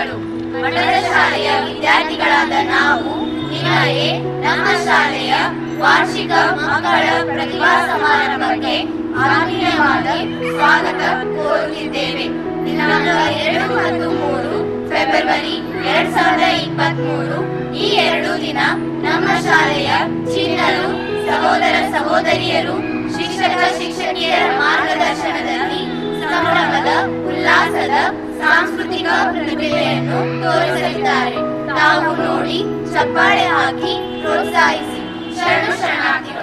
ವಂದನೆಗಳು ಮಠದ ಶಾಲೆಯ ವಿದ್ಯಾರ್ಥಿಗಳಾದ ನಾವು ನಿಮಗೆ ನಮ್ಮ ಶಾಲೆಯ ವಾರ್ಷಿಕ ಮಕ್ಕಳ ಪ್ರತಿಭಾ ಸಮಾರಂಭಕ್ಕೆ ಆತ್ಮೀಯವಾದ ಸ್ವಾಗತ ಕೋರುತ್ತಿದ್ದೇವೆ ದಿನಾಂಕ ಎರಡು ಮತ್ತು ಮೂರು ಫೆಬ್ರವರಿ ಎರಡ್ ಸಾವಿರದ ಇಪ್ಪತ್ತ್ ಮೂರು ಈ ಎರಡು ದಿನ ನಮ್ಮ ಶಾಲೆಯ ಚಿಣ್ಣರು ಸಹೋದರ ಸಹೋದರಿಯರು ಶಿಕ್ಷಕ ಶಿಕ್ಷಕಿಯರ ಮಾರ್ಗದರ್ಶನದಲ್ಲಿ ಸಂಭ್ರಮದ ಉಲ್ಲಾಸದ ಸಾಂಸ್ಕೃತಿಕ ಪ್ರತಿಭೆಯನ್ನು ತೋರಿಸಲಿದ್ದಾರೆ ತಾವು ನೋಡಿ ಚಪ್ಪಾಳೆ ಹಾಕಿ ಪ್ರೋತ್ಸಾಹಿಸಿ ಶರಣು ಶರಣಾರ್ಥಿ